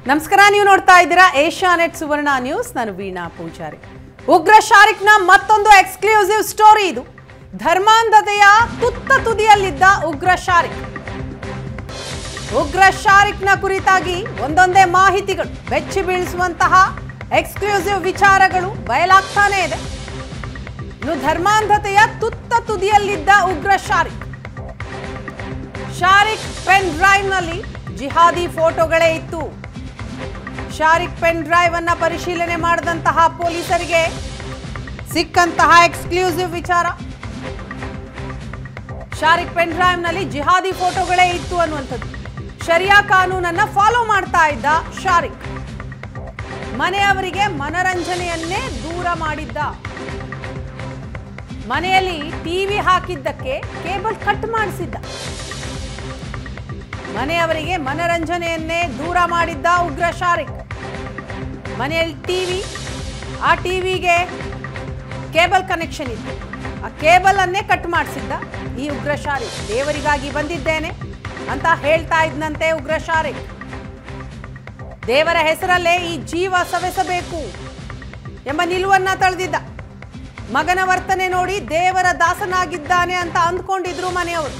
ನಮಸ್ಕಾರ ನೀವು ನೋಡ್ತಾ ಇದ್ದೀರಾ ಏಷ್ಯಾನೆಟ್ ಸುವರ್ಣ ನ್ಯೂಸ್ ನಾನು ವೀಣಾ ಪೂಜಾರಿ ಉಗ್ರ ಶಾರಿಕ್ನ ಮತ್ತೊಂದು ಎಕ್ಸ್ಕ್ಲೂಸಿವ್ ಸ್ಟೋರಿ ಇದು ಧರ್ಮಾಂಧತೆಯ ತುತ್ತ ತುದಿಯಲ್ಲಿದ್ದ ಉಗ್ರ ಶಾರಿಕ್ ಉಗ್ರ ಶಾರಿಕ್ನ ಕುರಿತಾಗಿ ಒಂದೊಂದೇ ಮಾಹಿತಿಗಳು ಬೆಚ್ಚಿ ಬೀಳಿಸುವಂತಹ ಎಕ್ಸ್ಕ್ಲೂಸಿವ್ ವಿಚಾರಗಳು ಬಯಲಾಗ್ತಾನೇ ಇದೆ ಇನ್ನು ಧರ್ಮಾಂಧತೆಯ ತುತ್ತ ತುದಿಯಲ್ಲಿದ್ದ ಉಗ್ರ ಶಾರಿಕ್ ಶಾರಿಕ್ ಪೆನ್ ಡ್ರೈವ್ನಲ್ಲಿ ಜಿಹಾದಿ ಫೋಟೋಗಳೇ ಇತ್ತು ಶಾರಿಕ್ ಪೆನ್ ಡ್ರೈವ್ ಅನ್ನ ಪರಿಶೀಲನೆ ಮಾಡಿದಂತಹ ಪೊಲೀಸರಿಗೆ ಸಿಕ್ಕಂತಹ ಎಕ್ಸ್ಕ್ಲೂಸಿವ್ ವಿಚಾರ ಶಾರಿಕ್ ಪೆನ್ ಡ್ರೈವ್ನಲ್ಲಿ ಜಿಹಾದಿ ಫೋಟೋಗಳೇ ಇತ್ತು ಅನ್ನುವಂಥದ್ದು ಶರಿಯಾ ಕಾನೂನನ್ನ ಫಾಲೋ ಮಾಡ್ತಾ ಇದ್ದ ಶಾರಿಕ್ ಮನೆಯವರಿಗೆ ಮನರಂಜನೆಯನ್ನೇ ದೂರ ಮಾಡಿದ್ದ ಮನೆಯಲ್ಲಿ ಟಿವಿ ಹಾಕಿದ್ದಕ್ಕೆ ಕೇಬಲ್ ಕಟ್ ಮಾಡಿಸಿದ್ದ ಮನೆಯವರಿಗೆ ಮನರಂಜನೆಯನ್ನೇ ದೂರ ಮಾಡಿದ್ದ ಉಗ್ರ ಶಾರಿಕ್ ಮನೆಯಲ್ಲಿ ಟಿವಿ ಆ ಟಿವಿಗೆ ಕೇಬಲ್ ಕನೆಕ್ಷನ್ ಇತ್ತು ಆ ಕೇಬಲ್ ಅನ್ನೇ ಕಟ್ ಮಾಡಿಸಿದ್ದ ಈ ಉಗ್ರ ಶಾರಿಕ್ ದೇವರಿಗಾಗಿ ಬಂದಿದ್ದೇನೆ ಅಂತ ಹೇಳ್ತಾ ಇದ್ನಂತೆ ಉಗ್ರ ಶಾರಿಕ್ ದೇವರ ಹೆಸರಲ್ಲೇ ಈ ಜೀವ ಸವೆಸಬೇಕು ಎಂಬ ನಿಲುವನ್ನ ತಳೆದಿದ್ದ ಮಗನ ವರ್ತನೆ ನೋಡಿ ದೇವರ ದಾಸನಾಗಿದ್ದಾನೆ ಅಂತ ಅಂದ್ಕೊಂಡಿದ್ರು ಮನೆಯವರು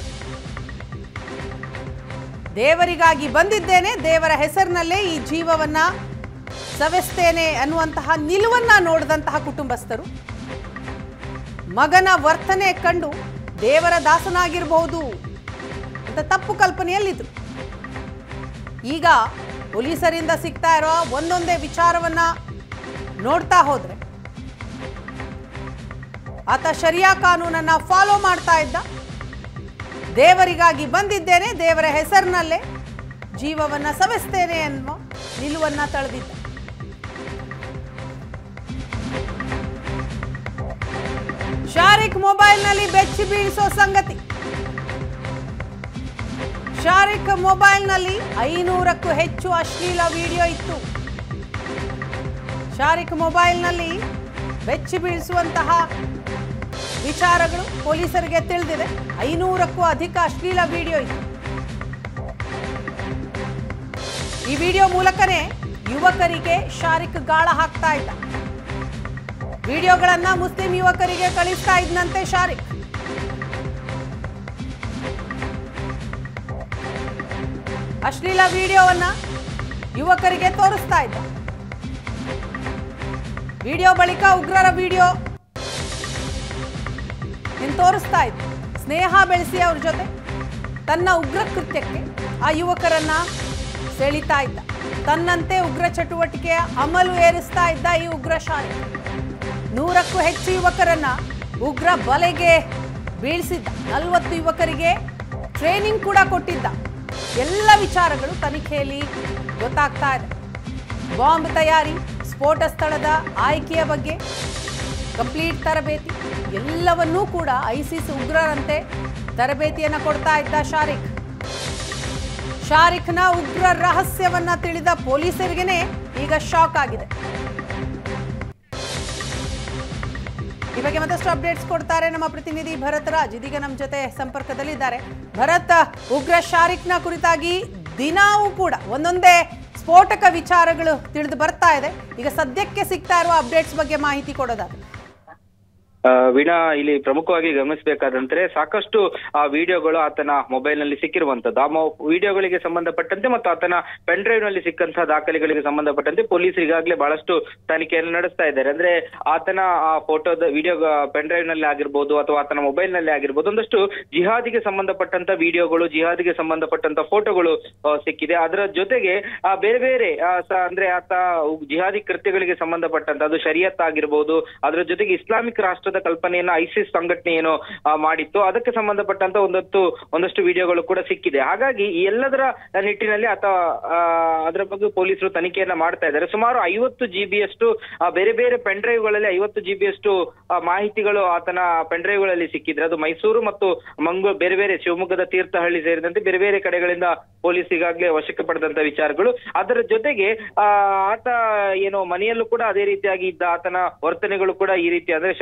ದೇವರಿಗಾಗಿ ಬಂದಿದ್ದೇನೆ ದೇವರ ಹೆಸರಿನಲ್ಲೇ ಈ ಜೀವವನ್ನ ಸವೆಸ್ತೇನೆ ಅನ್ನುವಂತಹ ನಿಲುವನ್ನ ನೋಡಿದಂತಹ ಕುಟುಂಬಸ್ಥರು ಮಗನ ವರ್ತನೆ ಕಂಡು ದೇವರ ದಾಸನಾಗಿರಬಹುದು ಅಂತ ತಪ್ಪು ಕಲ್ಪನೆಯಲ್ಲಿದ್ರು ಈಗ ಪೊಲೀಸರಿಂದ ಸಿಗ್ತಾ ಇರೋ ಒಂದೊಂದೇ ವಿಚಾರವನ್ನ ನೋಡ್ತಾ ಹೋದ್ರೆ ಆತ ಶರಿಯಾ ಕಾನೂನನ್ನ ಫಾಲೋ ಮಾಡ್ತಾ ಇದ್ದ ದೇವರಿಗಾಗಿ ಬಂದಿದ್ದೇನೆ ದೇವರ ಹೆಸರಿನಲ್ಲೇ ಜೀವವನ್ನ ಸವೆಸ್ತೇನೆ ಎನ್ನುವ ನಿಲುವನ್ನ ತಳೆದಿದ್ದ ಶಾರಿಕ್ ಮೊಬೈಲ್ನಲ್ಲಿ ಬೆಚ್ಚಿ ಬೀಳಿಸೋ ಸಂಗತಿ ಶಾರಿಕ್ ಮೊಬೈಲ್ನಲ್ಲಿ ಐನೂರಕ್ಕೂ ಹೆಚ್ಚು ಅಶ್ಲೀಲ ವಿಡಿಯೋ ಇತ್ತು ಶಾರಿಕ್ ಮೊಬೈಲ್ನಲ್ಲಿ ಬೆಚ್ಚಿ ಬೀಳಿಸುವಂತಹ ವಿಚಾರಗಳು ಪೊಲೀಸರಿಗೆ ತಿಳಿದಿದೆ ಐನೂರಕ್ಕೂ ಅಧಿಕ ಅಶ್ಲೀಲ ವಿಡಿಯೋ ಇತ್ತು ಈ ವಿಡಿಯೋ ಮೂಲಕನೇ ಯುವಕರಿಗೆ ಶಾರಿಕ್ ಗಾಳ ಹಾಕ್ತಾ ಇದ್ದ ವಿಡಿಯೋಗಳನ್ನ ಮುಸ್ಲಿಂ ಯುವಕರಿಗೆ ಕಳಿಸ್ತಾ ಇದ್ನಂತೆ ಶಾರಿಕ್ ಅಶ್ಲೀಲ ವಿಡಿಯೋವನ್ನ ಯುವಕರಿಗೆ ತೋರಿಸ್ತಾ ಇದ್ದ ವಿಡಿಯೋ ಬಳಿಕ ಉಗ್ರರ ವಿಡಿಯೋ ಇನ್ ತೋರಿಸ್ತಾ ಇದ್ದ ಸ್ನೇಹ ಬೆಳೆಸಿ ಅವ್ರ ಜೊತೆ ತನ್ನ ಉಗ್ರ ಕೃತ್ಯಕ್ಕೆ ಆ ಯುವಕರನ್ನ ಸೆಳಿತಾ ಇದ್ದ ತನ್ನಂತೆ ಉಗ್ರ ಚಟುವಟಿಕೆಯ ಅಮಲು ಏರಿಸ್ತಾ ಇದ್ದ ಈ ಉಗ್ರ ಶಾಲೆ ನೂರಕ್ಕೂ ಹೆಚ್ಚು ಯುವಕರನ್ನ ಉಗ್ರ ಬಲೆಗೆ ಬೀಳಿಸಿದ್ದ ನಲವತ್ತು ಯುವಕರಿಗೆ ಟ್ರೈನಿಂಗ್ ಕೂಡ ಕೊಟ್ಟಿದ್ದ ಎಲ್ಲ ವಿಚಾರಗಳು ತನಿಖೆಯಲ್ಲಿ ಗೊತ್ತಾಗ್ತಾ ಇದೆ ಬಾಂಬ್ ತಯಾರಿ ಸ್ಫೋಟ ಸ್ಥಳದ ಆಯ್ಕೆಯ ಬಗ್ಗೆ ಕಂಪ್ಲೀಟ್ ತರಬೇತಿ ಎಲ್ಲವನ್ನೂ ಕೂಡ ಐಸಿಸ್ ಉಗ್ರರಂತೆ ತರಬೇತಿಯನ್ನ ಕೊಡ್ತಾ ಇದ್ದ ಶಾರಿಕ್ ಶಾರಿಕ್ನ ಉಗ್ರ ರಹಸ್ಯವನ್ನ ತಿಳಿದ ಪೊಲೀಸರಿಗೆನೆ ಈಗ ಶಾಕ್ ಆಗಿದೆ ಈ ಬಗ್ಗೆ ಮತ್ತಷ್ಟು ಅಪ್ಡೇಟ್ಸ್ ಕೊಡ್ತಾರೆ ನಮ್ಮ ಪ್ರತಿನಿಧಿ ಭರತ್ ರಾಜ್ ಇದೀಗ ನಮ್ಮ ಜೊತೆ ಸಂಪರ್ಕದಲ್ಲಿದ್ದಾರೆ ಭರತ್ ಉಗ್ರ ಶಾರಿಕ್ನ ಕುರಿತಾಗಿ ದಿನಾವೂ ಕೂಡ ಒಂದೊಂದೇ ಸ್ಫೋಟಕ ವಿಚಾರಗಳು ತಿಳಿದು ಬರ್ತಾ ಇದೆ ಈಗ ಸದ್ಯಕ್ಕೆ ಸಿಗ್ತಾ ಇರುವ ಅಪ್ಡೇಟ್ಸ್ ಬಗ್ಗೆ ಮಾಹಿತಿ ಕೊಡೋದಾದ್ರೆ ಆ, ವೀಣಾ ಇಲ್ಲಿ ಪ್ರಮುಖವಾಗಿ ಗಮನಿಸಬೇಕಾದಂದ್ರೆ ಸಾಕಷ್ಟು ಆ ವಿಡಿಯೋಗಳು ಆತನ ಮೊಬೈಲ್ ನಲ್ಲಿ ಸಿಕ್ಕಿರುವಂತದ್ದು ಆ ಮೊ- ವಿಡಿಯೋಗಳಿಗೆ ಸಂಬಂಧಪಟ್ಟಂತೆ ಮತ್ತು ಆತನ ಪೆನ್ ಡ್ರೈವ್ ನಲ್ಲಿ ಸಿಕ್ಕಂತಹ ದಾಖಲೆಗಳಿಗೆ ಸಂಬಂಧಪಟ್ಟಂತೆ ಪೊಲೀಸರು ಈಗಾಗಲೇ ಬಹಳಷ್ಟು ತನಿಖೆಯನ್ನು ನಡೆಸ್ತಾ ಇದ್ದಾರೆ ಅಂದ್ರೆ ಆತನ ಆ ಫೋಟೋದ ವಿಡಿಯೋ ಪೆನ್ ಡ್ರೈವ್ ನಲ್ಲಿ ಆಗಿರ್ಬೋದು ಅಥವಾ ಆತನ ಮೊಬೈಲ್ ನಲ್ಲಿ ಆಗಿರ್ಬೋದು ಒಂದಷ್ಟು ಜಿಹಾದಿಗೆ ಸಂಬಂಧಪಟ್ಟಂತ ವಿಡಿಯೋಗಳು ಜಿಹಾದಿಗೆ ಸಂಬಂಧಪಟ್ಟಂತ ಫೋಟೋಗಳು ಆ, ಸಿಕ್ಕಿದೆ ಅದರ ಜೊತೆಗೆ ಆ ಬೇರೆ ಬೇರೆ ಆ, ಸ- ಅಂದ್ರೆ ಆತ ಜಿಹಾದಿ ಕೃತ್ಯಗಳಿಗೆ ಸಂಬಂಧಪಟ್ಟಂತ ಅದು ಶರಿಯತ್ ಆಗಿರ್ಬೋದು ಅದರ ಜೊತೆಗೆ ಇಸ್ಲಾಮಿಕ್ ರಾಷ್ಟ್ರದ ಕಲ್ಪನೆಯನ್ನ ಐಸಿಸ್ ಸಂಘಟನೆ ಏನು ಆ, ಮಾಡಿತ್ತು ಅದಕ್ಕೆ ಸಂಬಂಧಪಟ್ಟಂತ ಒಂದೊತ್ತು ಒಂದಷ್ಟು ವಿಡಿಯೋಗಳು ಕೂಡ ಸಿಕ್ಕಿದೆ ಹಾಗಾಗಿ ಈ ಎಲ್ಲದರ ನಿಟ್ಟಿನಲ್ಲಿ ಆತ ಆ, ಅದರ ಬಗ್ಗೆ ಪೊಲೀಸರು ತನಿಖೆಯನ್ನ ಮಾಡ್ತಾ ಇದ್ದಾರೆ ಸುಮಾರು ಐವತ್ತು ಜಿಬಿಯಷ್ಟು ಬೇರೆ ಬೇರೆ ಪೆನ್ ಗಳಲ್ಲಿ ಐವತ್ತು ಜಿಬಿಯಷ್ಟು ಮಾಹಿತಿಗಳು ಆತನ ಪೆನ್ ಗಳಲ್ಲಿ ಸಿಕ್ಕಿದ್ರೆ ಅದು ಮೈಸೂರು ಮತ್ತು ಮಂಗಳೂರು ಬೇರೆ ಬೇರೆ ಶಿವಮೊಗ್ಗದ ತೀರ್ಥಹಳ್ಳಿ ಸೇರಿದಂತೆ ಬೇರೆ ಬೇರೆ ಕಡೆಗಳಿಂದ ಪೊಲೀಸ್ ಈಗಾಗಲೇ ವಶಕ್ಕೆ ಪಡೆದಂತ ವಿಚಾರಗಳು ಅದರ ಜೊತೆಗೆ ಆ, ಆತ ಏನು ಮನೆಯಲ್ಲೂ ಕೂಡ ಅದೇ ರೀತಿಯಾಗಿ ಇದ್ದ ಆತನ ವರ್ತನೆಗಳು ಕೂಡ ಈ ರೀತಿ ಅಂದ್ರೆ ಶರೀಯತನ್ನ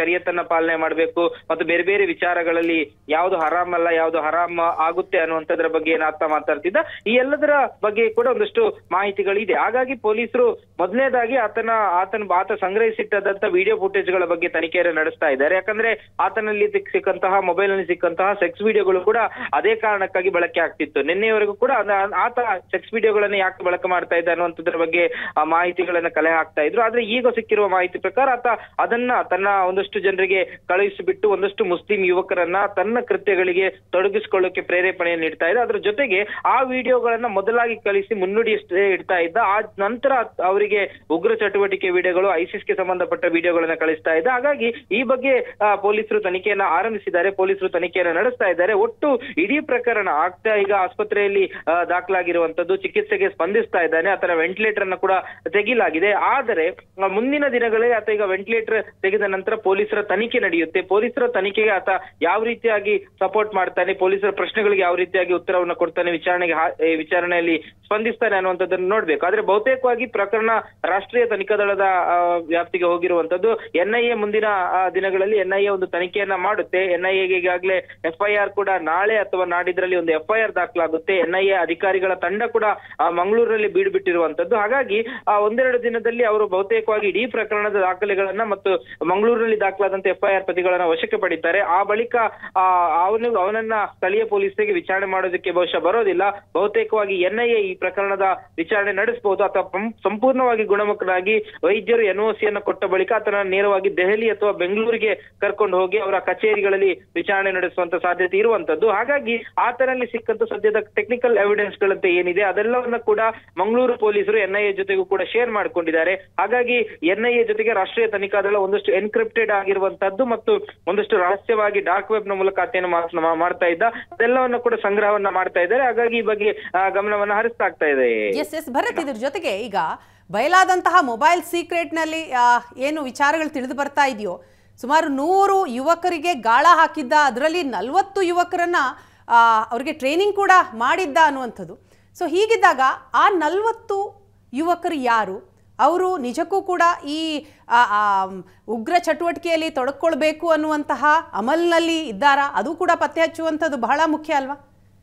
ಶಿಸ್ತನ್ನ ಪಾಲನೆ ಮಾಡಬೇಕು ಮತ್ತು ಬೇರೆ ಬೇರೆ ವಿಚಾರಗಳಲ್ಲಿ ಯಾವುದು ಹರಾಮ್ ಅಲ್ಲ ಯಾವುದು ಹರಾಮ್ ಆಗುತ್ತೆ ಅನ್ನುವಂಥದ್ರ ಬಗ್ಗೆ ಏನ್ ಆತ ಮಾತಾಡ್ತಿದ್ದ ಈ ಎಲ್ಲದರ ಬಗ್ಗೆ ಕೂಡ ಒಂದಷ್ಟು ಮಾಹಿತಿಗಳಿದೆ ಹಾಗಾಗಿ ಪೊಲೀಸರು ಮೊದಲನೇದಾಗಿ ಆತನ ಆತನ ಆತ ಸಂಗ್ರಹಿಸಿಟ್ಟದಂತ ವಿಡಿಯೋ ಫುಟೇಜ್ಗಳ ಬಗ್ಗೆ ತನಿಖೆಯನ್ನು ನಡೆಸ್ತಾ ಇದ್ದಾರೆ ಯಾಕಂದ್ರೆ ಆತನಲ್ಲಿ ಸಿಕ್- ಸಿಕ್ಕಂತಹ ಮೊಬೈಲ್ ನಲ್ಲಿ ಸಿಕ್ಕಂತಹ ಸೆಕ್ಸ್ ವಿಡಿಯೋಗಳು ಕೂಡ ಅದೇ ಕಾರಣಕ್ಕಾಗಿ ಬಳಕೆ ಆಗ್ತಿತ್ತು ನಿನ್ನೆವರೆಗೂ ಕೂಡ ಅದ- ಆತ ಸೆಕ್ಸ್ ವಿಡಿಯೋಗಳನ್ನ ಯಾಕೆ ಬಳಕೆ ಮಾಡ್ತಾ ಇದ್ದ ಅನ್ನುವಂಥದ್ರ ಬಗ್ಗೆ ಆ ಮಾಹಿತಿಗಳನ್ನ ಕಲೆ ಹಾಕ್ತಾ ಇದ್ರು ಆದ್ರೆ ಈಗ ಸಿಕ್ಕಿರುವ ಮಾಹಿತಿ ಪ್ರಕಾರ ಆತ ಅದನ್ನ ತನ್ನ ಒಂದಷ್ಟು ಜನರಿಗೆ ಕಳುಹಿಸಿಬಿಟ್ಟು ಒಂದಷ್ಟು ಮುಸ್ಲಿಂ ಯುವಕರನ್ನ ತನ್ನ ಕೃತ್ಯಗಳಿಗೆ ತೊಡಗಿಸಿಕೊಳ್ಳೋಕೆ ಪ್ರೇರೇಪಣೆ ನೀಡ್ತಾ ಇದ್ದ ಅದ್ರ ಜೊತೆಗೆ ಆ ವಿಡಿಯೋಗಳನ್ನ ಮೊದಲಾಗಿ ಕಳಿಸಿ ಮುನ್ನುಡಿಯಷ್ಟೇ ಇಡ್ತಾ ಇದ್ದ ಆ ನಂತರ ಅವರಿಗೆ ಉಗ್ರ ಚಟುವಟಿಕೆ ವಿಡಿಯೋಗಳು ಐಸಿಸ್ಗೆ ಸಂಬಂಧಪಟ್ಟ ವಿಡಿಯೋಗಳನ್ನ ಕಳಿಸ್ತಾ ಇದ್ದ ಹಾಗಾಗಿ ಈ ಬಗ್ಗೆ ಆ, ಪೊಲೀಸರು ತನಿಖೆಯನ್ನ ಆರಂಭಿಸಿದ್ದಾರೆ ಪೊಲೀಸರು ತನಿಖೆಯನ್ನ ನಡೆಸ್ತಾ ಇದ್ದಾರೆ ಒಟ್ಟು ಇಡೀ ಪ್ರಕರಣ ಆಗ್ತಾ ಈಗ ಆಸ್ಪತ್ರೆಯಲ್ಲಿ ಆ, ದಾಖಲಾಗಿರುವಂತದ್ದು ಚಿಕಿತ್ಸೆಗೆ ಸ್ಪಂದಿಸ್ತಾ ಇದ್ದಾನೆ ಆತನ ವೆಂಟಿಲೇಟರ್ ಅನ್ನ ಕೂಡ ತೆಗಿಲಾಗಿದೆ ಆದರೆ ಆ, ಮುಂದಿನ ದಿನಗಳೇ ಆತ ಈಗ ವೆಂಟಿಲೇಟರ್ ತೆಗೆದ ನಂತರ ಪೊಲೀಸರ ತನಿಖೆ ನಡೆಯುತ್ತೆ ಪೊಲೀಸರ ತನಿಖೆಗೆ ಆತ ಯಾವ ರೀತಿಯಾಗಿ ಸಪೋರ್ಟ್ ಮಾಡ್ತಾನೆ ಪೊಲೀಸರ ಪ್ರಶ್ನೆಗಳಿಗೆ ಯಾವ ರೀತಿಯಾಗಿ ಉತ್ತರವನ್ನ ಕೊಡ್ತಾನೆ ವಿಚಾರಣೆಗೆ ಹಾ- ಈ ವಿಚಾರಣೆಯಲ್ಲಿ ಸ್ಪಂದಿಸ್ತಾನೆ ಅನ್ನುವಂಥದ್ದನ್ನು ನೋಡ್ಬೇಕು ಆದ್ರೆ ಬಹುತೇಕವಾಗಿ ಪ್ರಕರಣ ರಾಷ್ಟ್ರೀಯ ತನಿಖಾ ದಳದ ಆ, ವ್ಯಾಪ್ತಿಗೆ ಹೋಗಿರುವಂತದ್ದು ಎನ್ಐಎ ಮುಂದಿನ ಆ, ದಿನಗಳಲ್ಲಿ ಎನ್ಐಎ ಒಂದು ತನಿಖೆಯನ್ನ ಮಾಡುತ್ತೆ ಎನ್ಐಎಗೆ ಈಗಾಗಲೇ ಎಫ್ಐಆರ್ ಕೂಡ ನಾಳೆ ಅಥವಾ ನಾಡಿದ್ರಲ್ಲಿ ಒಂದು ಎಫ್ಐಆರ್ ದಾಖಲಾಗುತ್ತೆ ಎನ್ಐಎ ಅಧಿಕಾರಿಗಳ ತಂಡ ಕೂಡ ಆ, ಮಂಗಳೂರಿನಲ್ಲಿ ಬೀಡು ಬಿಟ್ಟಿರುವಂತದ್ದು ಹಾಗಾಗಿ ಆ, ಒಂದೆರಡು ದಿನದಲ್ಲಿ ಅವರು ಬಹುತೇಕವಾಗಿ ಇಡೀ ಪ್ರಕರಣದ ದಾಖಲೆಗಳನ್ನ ಮತ್ತು ಮಂಗಳೂರಿನಲ್ಲಿ ದಾಖಲಾದಂತ ಎಫ್ಐಆರ್ ಪ್ರತಿಗಳನ್ನ ವಶಕ್ಕೆ ಪಡಿತಾರೆ ಆ ಬಳಿಕ ಆ, ಅವನು ಅವನನ್ನ ಸ್ಥಳೀಯ ಪೊಲೀಸರಿಗೆ ವಿಚಾರಣೆ ಮಾಡೋದಕ್ಕೆ ಬಹುಶಃ ಬರೋದಿಲ್ಲ ಬಹುತೇಕವಾಗಿ ಎನ್ಐಎ ಈ ಪ್ರಕರಣದ ವಿಚಾರಣೆ ನಡೆಸಬಹುದು ಅಥವಾ ಪಂ- ಸಂಪೂರ್ಣವಾಗಿ ಗುಣಮುಖನಾಗಿ ವೈದ್ಯರು ಎನ್ಒಸಿಯನ್ನು ಕೊಟ್ಟ ಬಳಿಕ ಆತನ ನೇರವಾಗಿ ದೆಹಲಿ ಅಥವಾ ಬೆಂಗಳೂರಿಗೆ ಕರ್ಕೊಂಡು ಹೋಗಿ ಅವರ ಕಚೇರಿಗಳಲ್ಲಿ ವಿಚಾರಣೆ ನಡೆಸುವಂತ ಸಾಧ್ಯತೆ ಇರುವಂತದ್ದು ಹಾಗಾಗಿ ಆತನಲ್ಲಿ ಸಿಕ್ಕಂತ ಸದ್ಯದ ಟೆಕ್ನಿಕಲ್ ಎವಿಡೆನ್ಸ್ ಗಳಂತೆ ಏನಿದೆ ಅದೆಲ್ಲವನ್ನ ಕೂಡ ಮಂಗಳೂರು ಪೊಲೀಸರು ಎನ್ಐಎ ಜೊತೆಗೂ ಕೂಡ ಶೇರ್ ಮಾಡ್ಕೊಂಡಿದ್ದಾರೆ ಹಾಗಾಗಿ ಎನ್ಐಎ ಜೊತೆಗೆ ರಾಷ್ಟ್ರೀಯ ತನಿಖಾ ದಳ ಒಂದಷ್ಟು ಎನ್ಕ್ರಿಪ್ಟೆಡ್ ಆಗಿರುವಂತದ್ದು ಮತ್ತು ಒಂದಷ್ಟು ರಹಸ್ಯವಾಗಿ ಡಾರ್ಕ್ ವೆಬ್ ನ ಮೂಲಕ ಆತೇನು ಮಾತ್- ಮಾ- ಮಾಡ್ತಾ ಇದ್ದ ಅದೆಲ್ಲವನ್ನ ಕೂಡ ಸಂಗ್ರಹವನ್ನ ಮಾಡ್ತಾ ಇದ್ದಾರೆ ಹಾಗಾಗಿ ಈ ಬಗ್ಗೆ ಆ, ಗಮನವನ್ನ ಹರಿಸ್ತಾ ಆಗ್ತಾ ಇದೆ ಎಸ್ ಎಸ್ ಭರತ್ ಇದ್ರ ಜೊತೆಗೆ ಈಗ ಬಯಲಾದಂತಹ ಮೊಬೈಲ್ ಸೀಕ್ರೆಟ್ನಲ್ಲಿ ಆ, ಏನು ವಿಚಾರಗಳು ತಿಳಿದು ಬರ್ತಾ ಇದೆಯೋ ಸುಮಾರು ನೂರು ಯುವಕರಿಗೆ ಗಾಳ ಹಾಕಿದ್ದ ಅದರಲ್ಲಿ ನಲವತ್ತು ಯುವಕರನ್ನ ಆ, ಅವ್ರಿಗೆ ಟ್ರೈನಿಂಗ್ ಕೂಡ ಮಾಡಿದ್ದ ಅನ್ನುವಂಥದ್ದು ಸೊ ಹೀಗಿದ್ದಾಗ ಆ ನಲವತ್ತು ಯುವಕರು ಯಾರು ಅವರು ನಿಜಕ್ಕೂ ಕೂಡ ಈ ಆ, ಆ, ಉಗ್ರ ಚಟುವಟಿಕೆಯಲ್ಲಿ ತೊಡಕೊಳ್ಬೇಕು ಅನ್ನುವಂತಹ ಅಮಲ್ನಲ್ಲಿ ಇದ್ದಾರಾ ಅದು ಕೂಡ ಪತ್ತೆ ಹಚ್ಚುವಂಥದ್ದು ಬಹಳ ಮುಖ್ಯ ಅಲ್ವಾ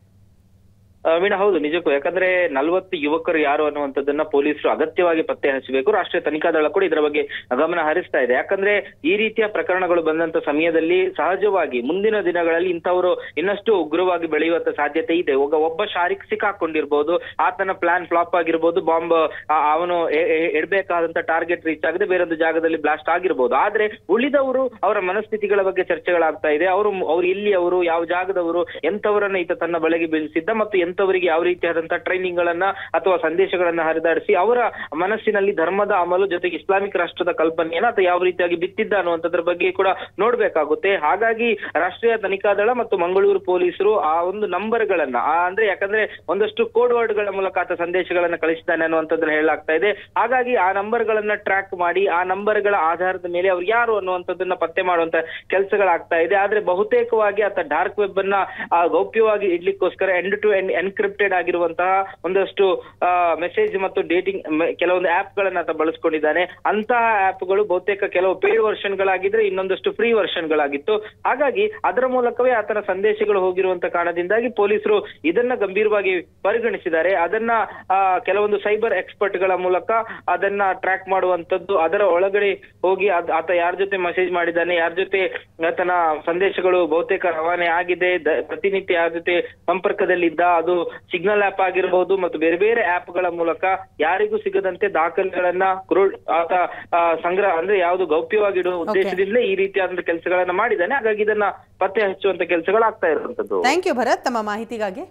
ಆ, ವೀಣಾ ಹೌದು ನಿಜಕ್ಕೂ ಯಾಕಂದ್ರೆ ನಲವತ್ತು ಯುವಕರು ಯಾರು ಅನ್ನುವಂಥದ್ದನ್ನ ಪೊಲೀಸರು ಅಗತ್ಯವಾಗಿ ಪತ್ತೆ ಹಚ್ಚಬೇಕು ರಾಷ್ಟ್ರೀಯ ತನಿಖಾ ದಳ ಕೂಡ ಇದರ ಬಗ್ಗೆ ಗಮನ ಹರಿಸ್ತಾ ಇದೆ ಯಾಕಂದ್ರೆ ಈ ರೀತಿಯ ಪ್ರಕರಣಗಳು ಬಂದಂತ ಸಮಯದಲ್ಲಿ ಸಹಜವಾಗಿ ಮುಂದಿನ ದಿನಗಳಲ್ಲಿ ಇಂಥವರು ಇನ್ನಷ್ಟು ಉಗ್ರವಾಗಿ ಬೆಳೆಯುವಂತ ಸಾಧ್ಯತೆ ಇದೆ ಒಬ್ಬ ಒಬ್ಬ ಶಾರಿಕ್ ಸಿಕ್ಕಾಕೊಂಡಿರ್ಬೋದು ಆತನ ಪ್ಲಾನ್ ಫ್ಲಾಪ್ ಆಗಿರ್ಬೋದು ಬಾಂಬ್ ಅವನು ಎ- ಎ- ಇಡ್ಬೇಕಾದಂತ ಟಾರ್ಗೆಟ್ ರೀಚ್ ಆಗದೆ ಬೇರೊಂದು ಜಾಗದಲ್ಲಿ ಬ್ಲಾಸ್ಟ್ ಆಗಿರ್ಬೋದು ಆದ್ರೆ ಉಳಿದವರು ಅವರ ಮನಸ್ಥಿತಿಗಳ ಬಗ್ಗೆ ಚರ್ಚೆಗಳಾಗ್ತಾ ಇದೆ ಅವರು ಅವ್ರು ಇಲ್ಲಿ ಅವರು ಯಾವ ಜಾಗದವರು ಎಂತವರನ್ನ ಈತ ತನ್ನ ಬಲೆಗೆ ಬೀಳಿಸಿದ್ದ ಮತ್ತು ಎಂತವರಿಗೆ ಯಾವ ರೀತಿಯಾದಂತಹ ಟ್ರೈನಿಂಗ್ ಗಳನ್ನ ಅಥವಾ ಸಂದೇಶಗಳನ್ನ ಹರಿದಾಡಿಸಿ ಅವರ ಮನಸ್ಸಿನಲ್ಲಿ ಧರ್ಮದ ಅಮಲು ಜೊತೆಗೆ ಇಸ್ಲಾಮಿಕ್ ರಾಷ್ಟ್ರದ ಕಲ್ಪನೆಯನ್ನ ಅಥವಾ ಯಾವ ರೀತಿಯಾಗಿ ಬಿತ್ತಿದ್ದ ಅನ್ನುವಂಥದ್ರ ಬಗ್ಗೆ ಕೂಡ ನೋಡ್ಬೇಕಾಗುತ್ತೆ ಹಾಗಾಗಿ ರಾಷ್ಟ್ರೀಯ ತನಿಖಾ ದಳ ಮತ್ತು ಮಂಗಳೂರು ಪೊಲೀಸರು ಆ ಒಂದು ನಂಬರ್ ಗಳನ್ನ ಆ ಅಂದ್ರೆ ಯಾಕಂದ್ರೆ ಒಂದಷ್ಟು ಕೋಡ್ ವರ್ಡ್ ಗಳ ಮೂಲಕ ಆತ ಸಂದೇಶಗಳನ್ನ ಕಳಿಸಿದ್ದಾನೆ ಅನ್ನುವಂಥದ್ದನ್ನ ಹೇಳಲಾಗ್ತಾ ಇದೆ ಹಾಗಾಗಿ ಆ ನಂಬರ್ ಗಳನ್ನ ಟ್ರ್ಯಾಕ್ ಮಾಡಿ ಆ ನಂಬರ್ ಗಳ ಆಧಾರದ ಮೇಲೆ ಅವ್ರು ಯಾರು ಅನ್ನುವಂಥದ್ದನ್ನ ಪತ್ತೆ ಮಾಡುವಂತ ಕೆಲಸಗಳಾಗ್ತಾ ಇದೆ ಆದ್ರೆ ಬಹುತೇಕವಾಗಿ ಆತ ಡಾರ್ಕ್ ವೆಬ್ ಅನ್ನ ಆ, ಗೌಪ್ಯವಾಗಿ ಇಡ್ಲಿಕ್ಕೋಸ್ಕರ ಎಂಡ್ ಟು ಎಂಡ್ ಎನ್ಕ್ರಿಪ್ಟೆಡ್ ಆಗಿರುವಂತಹ ಒಂದಷ್ಟು ಮೆಸೇಜ್ ಮತ್ತು ಡೇಟಿಂಗ್ ಕೆಲವೊಂದು ಆಪ್ ಗಳನ್ನ ಆತ ಬಳಸ್ಕೊಂಡಿದ್ದಾನೆ ಅಂತಹ ಆಪ್ ಗಳು ಬಹುತೇಕ ಕೆಲವು ಪೇಡ್ ವರ್ಷನ್ ಗಳಾಗಿದ್ರೆ ಇನ್ನೊಂದಷ್ಟು ಫ್ರೀ ವರ್ಷನ್ ಗಳಾಗಿತ್ತು ಹಾಗಾಗಿ ಅದರ ಮೂಲಕವೇ ಆತನ ಸಂದೇಶಗಳು ಹೋಗಿರುವಂತ ಕಾರಣದಿಂದಾಗಿ ಪೊಲೀಸರು ಇದನ್ನ ಗಂಭೀರವಾಗಿ ಪರಿಗಣಿಸಿದ್ದಾರೆ ಅದನ್ನ ಆ, ಕೆಲವೊಂದು ಸೈಬರ್ ಎಕ್ಸ್ಪರ್ಟ್ ಗಳ ಮೂಲಕ ಅದನ್ನ ಟ್ರ್ಯಾಕ್ ಮಾಡುವಂತದ್ದು ಅದರ ಒಳಗಡೆ ಹೋಗಿ ಅದ್- ಆತ ಯಾರ ಜೊತೆ ಮೆಸೇಜ್ ಮಾಡಿದ್ದಾನೆ ಯಾರ ಜೊತೆ ಆತನ ಸಂದೇಶಗಳು ಬಹುತೇಕ ರವಾನೆ ಆಗಿದೆ ದ- ಪ್ರತಿನಿತ್ಯ ಯಾರ ಜೊತೆ ಸಂಪರ್ಕದಲ್ಲಿದ್ದ ಅದು ಸಿಗ್ನಲ್ ಆಪ್ ಆಗಿರಬಹುದು ಮತ್ತು ಬೇರೆ ಬೇರೆ ಆಪ್ ಗಳ ಮೂಲಕ ಯಾರಿಗೂ ಸಿಗದಂತೆ ದಾಖಲೆಗಳನ್ನ ಕ್ರೋಡ್ ಆತ ಆ, ಸಂಗ್ರಹ ಅಂದ್ರೆ ಯಾವುದು ಗೌಪ್ಯವಾಗಿ ಇಡುವ ಉದ್ದೇಶದಿಂದಲೇ ಈ ರೀತಿಯಾದಂತ ಕೆಲಸಗಳನ್ನ ಮಾಡಿದ್ದಾನೆ ಹಾಗಾಗಿ ಇದನ್ನ ಪತ್ತೆ ಹಚ್ಚುವಂತ ಕೆಲಸಗಳಾಗ್ತಾ ಇರುವಂತದ್ದು ಥ್ಯಾಂಕ್ ಯು ಭರತ್ ತಮ್ಮ ಮಾಹಿತಿಗಾಗಿ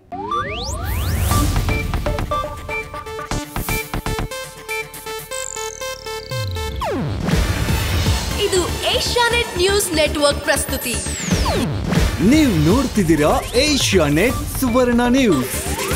ಇದು ಏಷ್ಯಾನೆಟ್ ನ್ಯೂಸ್ ನೆಟ್ವರ್ಕ್ ಪ್ರಸ್ತುತಿ ನೀವು ನೋಡ್ತಿದ್ದೀರಾ ಏಷ್ಯಾ ನೆಟ್ ಸುವರ್ಣ ನ್ಯೂಸ್